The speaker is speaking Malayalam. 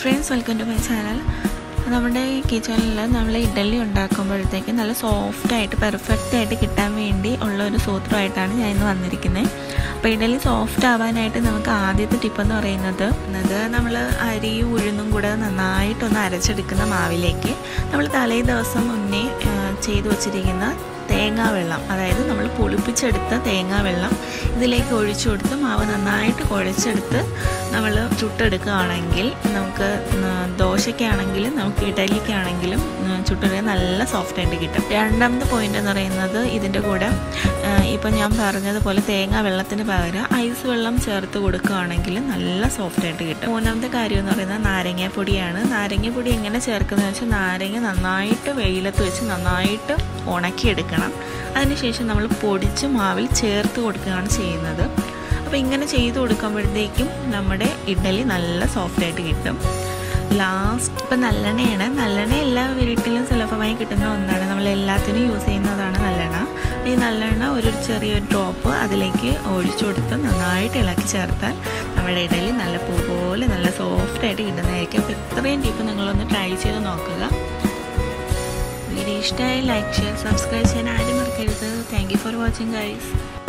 friends welcome to my channel നമ്മുടെ ഈ കിച്ചണിൽ നമ്മൾ ഇഡലി ഉണ്ടാക്കുമ്പോഴത്തേക്ക് നല്ല സോഫ്റ്റ് ആയിട്ട് പെർഫെക്റ്റ് ആയിട്ട് കിട്ടാൻ വേണ്ടി ഉള്ള ഒരു സൂത്രമായിട്ടാണ് ഞാൻ ഇന്ന് വന്നിരിക്കുന്നത് അപ്പോൾ ഇഡലി സോഫ്റ്റ് ആവാനായിട്ട് നമുക്ക് ആദ്യത്തെ ടിപ്പ് എന്ന് പറയുന്നത് അത് നമ്മൾ അരിയും ഉഴുന്നും കൂടെ നന്നായിട്ടൊന്ന് അരച്ചെടുക്കുന്ന മാവിലേക്ക് നമ്മൾ തലേ ദിവസം മുന്നേ ചെയ്തു വച്ചിരിക്കുന്ന തേങ്ങാ വെള്ളം അതായത് നമ്മൾ പുളിപ്പിച്ചെടുത്ത തേങ്ങാ വെള്ളം ഇതിലേക്ക് ഒഴിച്ചു കൊടുത്ത് മാവ് നന്നായിട്ട് കുഴച്ചെടുത്ത് നമ്മൾ ചുട്ടെടുക്കുകയാണെങ്കിൽ നമുക്ക് ദോശയ്ക്കാണെങ്കിലും നമുക്ക് ഇഡലിക്കാണെങ്കിലും ചുട്ടെടുക്കാൻ നല്ല സോഫ്റ്റായിട്ട് കിട്ടും രണ്ടാമത്തെ പോയിന്റ് എന്ന് പറയുന്നത് ഇതിൻ്റെ കൂടെ ഇപ്പം ഞാൻ പറഞ്ഞതുപോലെ തേങ്ങാ വെള്ളത്തിന് പകരം ഐസ് വെള്ളം ചേർത്ത് കൊടുക്കുകയാണെങ്കിൽ നല്ല സോഫ്റ്റായിട്ട് കിട്ടും മൂന്നാമത്തെ കാര്യം എന്ന് പറയുന്നത് നാരങ്ങാപ്പൊടിയാണ് നാരങ്ങപ്പൊടി എങ്ങനെ ചേർക്കുന്നത് വെച്ചാൽ നാരങ്ങ നന്നായിട്ട് വെയിലത്ത് വെച്ച് നന്നായിട്ട് ഉണക്കിയെടുക്കണം അതിനുശേഷം നമ്മൾ പൊടിച്ച് മാവിൽ ചേർത്ത് കൊടുക്കുകയാണ് ചെയ്യുന്നത് അപ്പോൾ ഇങ്ങനെ ചെയ്ത് കൊടുക്കുമ്പോഴത്തേക്കും നമ്മുടെ ഇഡലി നല്ല സോഫ്റ്റായിട്ട് കിട്ടും ലാസ്റ്റ് ഇപ്പം നല്ലെണ്ണയാണ് നല്ലെണ്ണ എല്ലാ വീട്ടിലും സുലഭമായി കിട്ടുന്ന ഒന്നാണ് നമ്മൾ എല്ലാത്തിനും യൂസ് ചെയ്യുന്നതാണ് നല്ലെണ്ണ ഈ നല്ലെണ്ണ ഒരു ചെറിയൊരു ഡ്രോപ്പ് അതിലേക്ക് ഒഴിച്ചു കൊടുത്ത് നന്നായിട്ട് ഇളക്കി ചേർത്താൽ നമ്മുടെ ഇഡലി നല്ല പൂ പോലെ നല്ല സോഫ്റ്റായിട്ട് കിട്ടുന്നതായിരിക്കും അപ്പോൾ ഇത്രയും ടിപ്പ് നിങ്ങളൊന്ന് ട്രൈ ചെയ്ത് നോക്കുക വീഡിയോ ഇഷ്ടമായി ലൈക്ക് ഷെയർ സബ്സ്ക്രൈബ് ചെയ്യാൻ ആരും മറക്കരുത് thank you for watching guys